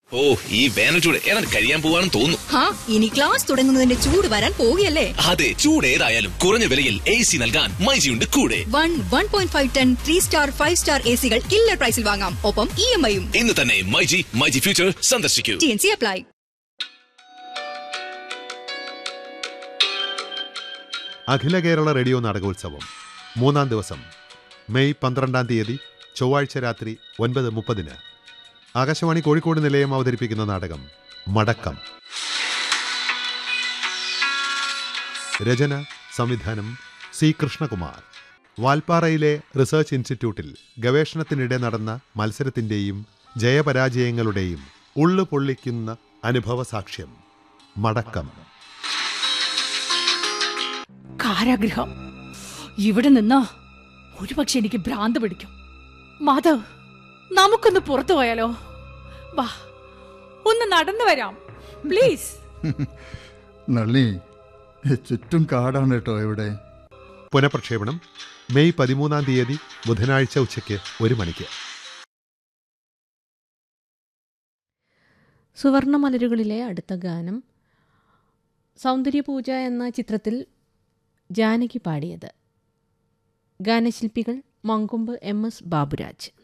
ഓ ഈ വേനൽ ചൂട് ഏതാണ്ട് കഴിയാൻ പോവാണെന്ന് തോന്നുന്നു ഹാ ഇനി ക്ലാസ് തുടങ്ങുന്നതിന്റെ ചൂട് വരാൻ പോവുകയല്ലേ അതെ ചൂട് ഏതായാലും കുറഞ്ഞ വിലയിൽ എ സി നൽകാൻ മൈജിയുണ്ട് കൂടെ one one point five ton three star five star A സികൾ കില്ലർ പ്രൈസിൽ വാങ്ങാം ഒപ്പം ഇ എം ഐയും ഇന്ന് തന്നെ മൈജി മൈജി ഫ്യൂച്ചർ സന്ദർശിക്കൂ ടി എൻ സി അപ്ലൈ അഖില കേരള റേഡിയോ നാടകോത്സവം മൂന്നാം ദിവസം മെയ് പന്ത്രണ്ടാം തീയതി ചൊവ്വാഴ്ച രാത്രി ഒൻപത് മുപ്പതിന് ആകാശവാണി കോഴിക്കോട് നിലയം അവതരിപ്പിക്കുന്ന നാടകം മടക്കം രചന സംവിധാനം സി കൃഷ്ണകുമാർ വാൽപ്പാറയിലെ റിസർച്ച് ഇൻസ്റ്റിറ്റ്യൂട്ടിൽ ഗവേഷണത്തിനിടെ നടന്ന മത്സരത്തിന്റെയും ജയപരാജയങ്ങളുടെയും ഉള്ളു പൊള്ളിക്കുന്ന അനുഭവ സാക്ഷ്യം മടക്കം കാരാഗ്രഹം ഇവിടെ നിന്ന് ഒരുപക്ഷെ എനിക്ക് ഭ്രാന്ത് പിടിക്കും മാധവ് നമുക്കൊന്ന് പുറത്തു പോയാലോ വാ ഒന്ന് നടന്നു വരാം പ്ലീസ് നളിനി ചുറ്റും കാടാണ് കേട്ടോ ഇവിടെ പുനഃപ്രക്ഷേപണം മെയ് പതിമൂന്നാം തീയതി ബുധനാഴ്ച ഉച്ചയ്ക്ക് ഒരു മണിക്ക് സുവർണമലരുകളിലെ അടുത്ത ഗാനം സൗന്ദര്യപൂജ എന്ന ചിത്രത്തിൽ ജാനകി പാടിയത് ഗാനശില്പികൾ മങ്കൊമ്പ് എം എസ് ബാബുരാജ്